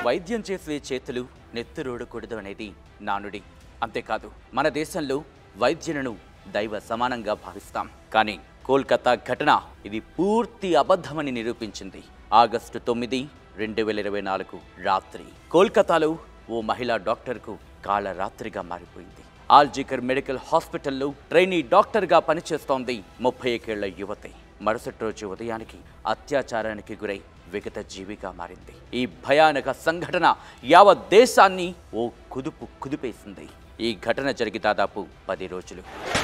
వైద్యం చేసే చేతులు నెత్తురోడకూడదు అనేది నానుడి అంతేకాదు మన దేశంలో వైద్యులను దైవ సమానంగా భావిస్తాం కానీ కోల్కతా ఘటన ఇది పూర్తి అబద్ధమని నిరూపించింది ఆగస్టు తొమ్మిది రెండు వేల ఇరవై నాలుగు రాత్రి కోల్కతాలో ఓ మహిళా డాక్టర్కు కాళరాత్రిగా మారిపోయింది ఆల్జికర్ మెడికల్ హాస్పిటల్లో ట్రైనీ డాక్టర్గా పనిచేస్తోంది ముప్పై ఏకేళ్ల యువతి మరుసటి రోజు ఉదయానికి అత్యాచారానికి గురై విగత జీవిగా మారింది ఈ భయానక సంఘటన యావత్ దేశాన్ని ఓ కుదుపు కుదిపేసింది ఈ ఘటన జరిగి దాదాపు పది రోజులు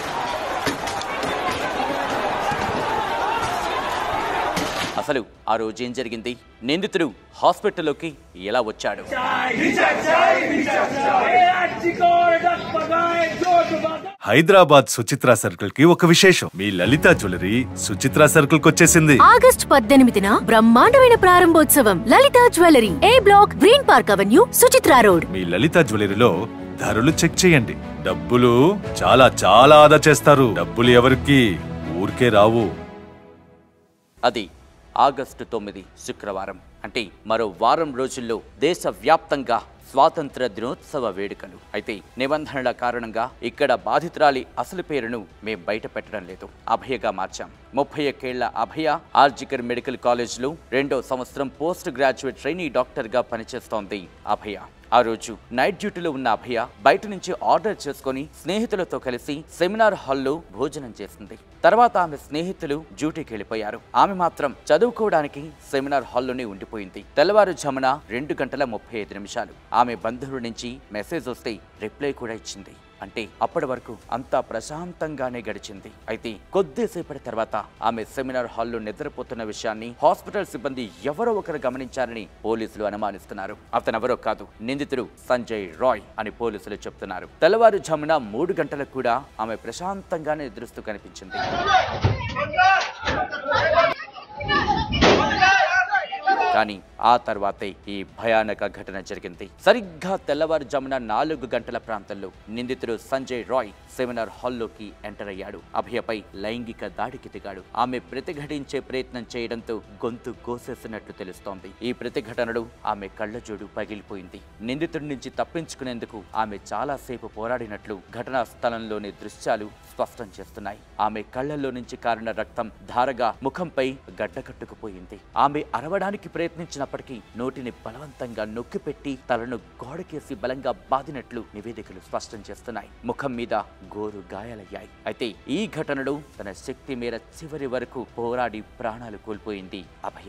అసలు ఆ రోజు ఏం జరిగింది నిందితుడు హాస్పిటల్లోకి ఎలా వచ్చాడు హైదరాబాద్ సుచిత్ర సర్కిల్ కి ఒక విశేషం మీ లలిత జ్యువెలరీ సుచిత్ర సర్కిల్ కి వచ్చేసింది ఆగస్ట్ పద్దెనిమిదిన బ్రహ్మాండమైన ప్రారంభోత్సవం Lalitha jewellery A block Green Park Avenue Suchitra road మీ లలిత జ్యువెలరీలో ధరలు చెక్ చేయండి డబ్బులు చాలా చాలా ఆదా చేస్తారు డబ్బులు ఎవరికి ఊరికే రావు అది ఆగస్టు తొమ్మిది శుక్రవారం అంటే మరో వారం రోజుల్లో దేశవ్యాప్తంగా స్వాతంత్ర దినోత్సవ వేడుకలు అయితే నిబంధనల కారణంగా ఇక్కడ బాధితురాలి అసలు పేరును మేం బయట పెట్టడం లేదు అభయగా మార్చాం ముప్పై ఒక్కేళ్ల అభయ ఆర్జికర్ మెడికల్ కాలేజ్లో రెండో సంవత్సరం పోస్ట్ గ్రాడ్యుయేట్ ట్రైనీ డాక్టర్గా పనిచేస్తోంది అభయ ఆ రోజు నైట్ డ్యూటీలో ఉన్న అభయ బయట నుంచి ఆర్డర్ చేసుకొని స్నేహితులతో కలిసి సెమినార్ హాల్లో భోజనం చేసింది తర్వాత ఆమె స్నేహితులు డ్యూటీకి వెళ్ళిపోయారు ఆమె మాత్రం చదువుకోవడానికి సెమినార్ హాల్లోనే ఉండిపోయింది తెల్లవారుజామున రెండు గంటల ముప్పై ఐదు నిమిషాలు ఆమె బంధువుల నుంచి మెసేజ్ వస్తే రిప్లై కూడా ఇచ్చింది అంటే అప్పటి వరకు అంతా ప్రశాంతంగానే గడిచింది అయితే కొద్దిసేపటి తర్వాత ఆమె సెమినార్ హాల్లో నిద్రపోతున్న విషయాన్ని హాస్పిటల్ సిబ్బంది ఎవరో ఒకరు గమనించారని పోలీసులు అనుమానిస్తున్నారు అతనెవరో కాదు నిందితుడు సంజయ్ రాయ్ అని పోలీసులు చెప్తున్నారు తెల్లవారుజామున మూడు గంటలకు కూడా ఆమె ప్రశాంతంగానే నిద్రిస్తూ కనిపించింది కానీ ఆ తర్వాతే ఈ భయానక ఘటన జరిగింది సరిగ్గా తెల్లవారుజామున నాలుగు గంటల ప్రాంతంలో నిందితుడు సంజయ్ రాయ్ సెమినార్ హాల్లోకి ఎంటర్ అయ్యాడు అభయపై లైంగిక దాడికి దిగాడు ఆమె ప్రతిఘటించే ప్రయత్నం చేయడంతో గొంతు కోసేసినట్లు తెలుస్తోంది ఈ ప్రతిఘటనలో ఆమె కళ్ళజోడు పగిలిపోయింది నిందితుడి నుంచి తప్పించుకునేందుకు ఆమె చాలాసేపు పోరాడినట్లు ఘటనా స్థలంలోని దృశ్యాలు స్పష్టం చేస్తున్నాయి ఆమె కళ్ళల్లో నుంచి కారిన రక్తం ధారగా ముఖంపై గడ్డకట్టుకుపోయింది ఆమె అరవడానికి ప్రయత్నించినప్పటికీ నోటిని బలవంతంగా నొక్కిపెట్టి తలను గోడకేసి బలంగా బాదినట్లు నివేదికలు స్పష్టం చేస్తున్నాయి ముఖం మీద గోరు గాయాలయ్యాయి అయితే ఈ ఘటనలో తన శక్తి మేర చివరి వరకు పోరాడి ప్రాణాలు కోల్పోయింది అభయ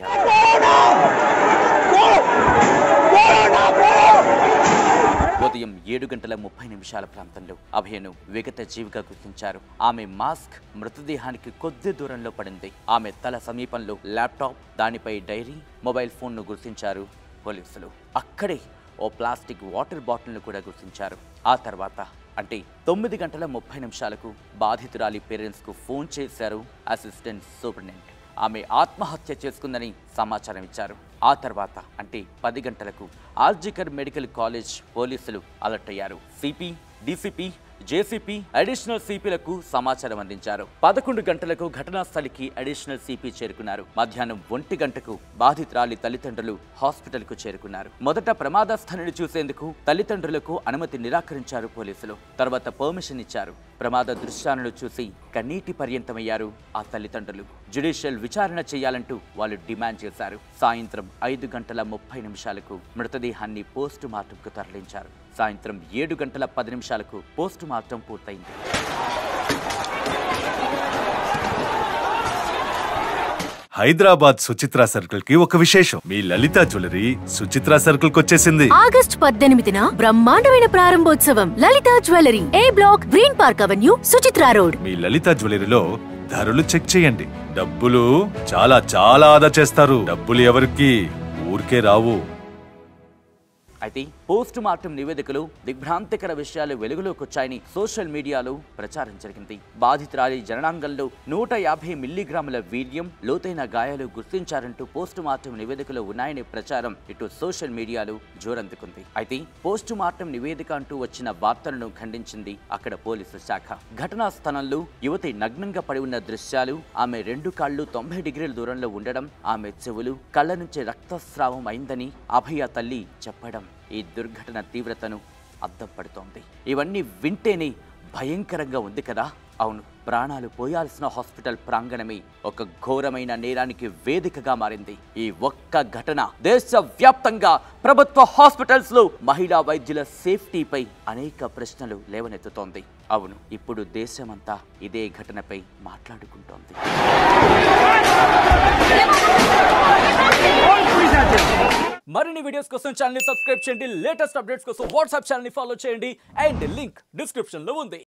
ఉదయం ఏడు గంటల ముప్పై నిమిషాల ప్రాంతంలో అభయను విగత జీవిగా గుర్తించారు ఆమె మాస్క్ మృతదేహానికి కొద్ది దూరంలో పడింది ఆమె తల సమీపంలో ల్యాప్టాప్ దానిపై డైరీ మొబైల్ ఫోన్ను గుర్తించారు పోలీసులు అక్కడే ఓ ప్లాస్టిక్ వాటర్ బాటిల్ను కూడా గుర్తించారు ఆ తర్వాత అంటే తొమ్మిది గంటల ముప్పై నిమిషాలకు బాధితురాలి పేరెంట్స్కు ఫోన్ చేశారు అసిస్టెంట్ సూపరింటెండెంట్ ఆమె ఆత్మహత్య చేసుకుందని సమాచారం ఇచ్చారు ఆ తర్వాత అంటే పది గంటలకు ఆర్జికర్ మెడికల్ కాలేజ్ పోలీసులు అలర్ట్ అయ్యారు సిపి డీసీపీ జేసీపీ అడిషనల్ సిపిలకు సమాచారం అందించారు పదకొండు గంటలకు ఘటనా స్థలికి అడిషనల్ సిపి చేరుకున్నారు మధ్యాహ్నం ఒంటి గంటకు బాధితురాలి తల్లిదండ్రులు హాస్పిటల్ కు చేరుకున్నారు మొదట ప్రమాద స్థలిని చూసేందుకు తల్లిదండ్రులకు అనుమతి నిరాకరించారు పోలీసులు తర్వాత పర్మిషన్ ఇచ్చారు ప్రమాద దృశ్యాలను చూసి కన్నీటి పర్యంతమయ్యారు ఆ తల్లిదండ్రులు జ్యుడిషియల్ విచారణ చేయాలంటూ వాళ్ళు డిమాండ్ చేశారు సాయంత్రం ఐదు గంటల ముప్పై నిమిషాలకు మృతదేహాన్ని పోస్టు మార్టంకు తరలించారు సాయంత్రం ఏడు గంటల పది నిమిషాలకు పోస్టు మార్టం పూర్తయింది హైదరాబాద్ సుచిత్ర సర్కిల్ కి ఒక విశేషం మీ లలిత జ్యువెలరీ సుచిత్ర సర్కిల్ కి వచ్చేసింది ఆగస్ట్ పద్దెనిమిదిన బ్రహ్మాండమైన ప్రారంభోత్సవం Lalitha jewellery A block Green Park Avenue Suchitra road మీ లలిత జ్యువెలరీలో ధరలు చెక్ చేయండి డబ్బులు చాలా చాలా ఆదా చేస్తారు డబ్బులు ఎవరికి ఊరికే రావు అయితే పోస్ట్ మార్టం నివేదికలు దిగ్భ్రాంతికర విషయాలు వెలుగులోకి వచ్చాయని సోషల్ మీడియాలో ప్రచారం జరిగింది బాధితురాలి జననాంగంలో నూట యాభై మిల్లీగ్రాముల వీర్యం లోతైన గాయాలు గుర్తించారంటూ పోస్ట్ మార్టం నివేదికలో ఉన్నాయని ప్రచారం ఇటు సోషల్ మీడియాలో జోరందుకుంది అయితే పోస్ట్ మార్టం నివేదిక అంటూ వచ్చిన వార్తలను ఖండించింది అక్కడ పోలీసు శాఖ ఘటనా స్థలంలో యువతి నగ్నంగా పడి ఉన్న దృశ్యాలు ఆమె రెండు కాళ్ళు తొంభై డిగ్రీల దూరంలో ఉండడం ఆమె చెవులు కళ్ళ నుంచి రక్తస్రావం అయిందని అభయ తల్లి చెప్పడం ఈ దుర్ఘటన తీవ్రతను అద్దం పడుతోంది ఇవన్నీ వింటేనే భయంకరంగా ఉంది కదా అవును ప్రాణాలు పోయాల్సిన హాస్పిటల్ ప్రాంగణమే ఒక ఘోరమైన నేరానికి వేదికగా మారింది ఈ ఒక్క ఘటన దేశవ్యాప్తంగా ప్రభుత్వ హాస్పిటల్స్ లో మహిళా వైద్యుల సేఫ్టీపై అనేక ప్రశ్నలు లేవనెత్తుతోంది అవును ఇప్పుడు దేశమంతా ఇదే ఘటనపై మాట్లాడుకుంటోంది మరిన్ని వీడియోస్ కోసం ఛానల్ సబ్స్క్రైబ్ చేయండి లేటెస్ట్ అప్డేట్స్ కోసం వాట్సాప్ ఛానల్ ఫాలో చేయండి అండ్ లింక్ డిస్క్రిప్షన్ లో ఉంది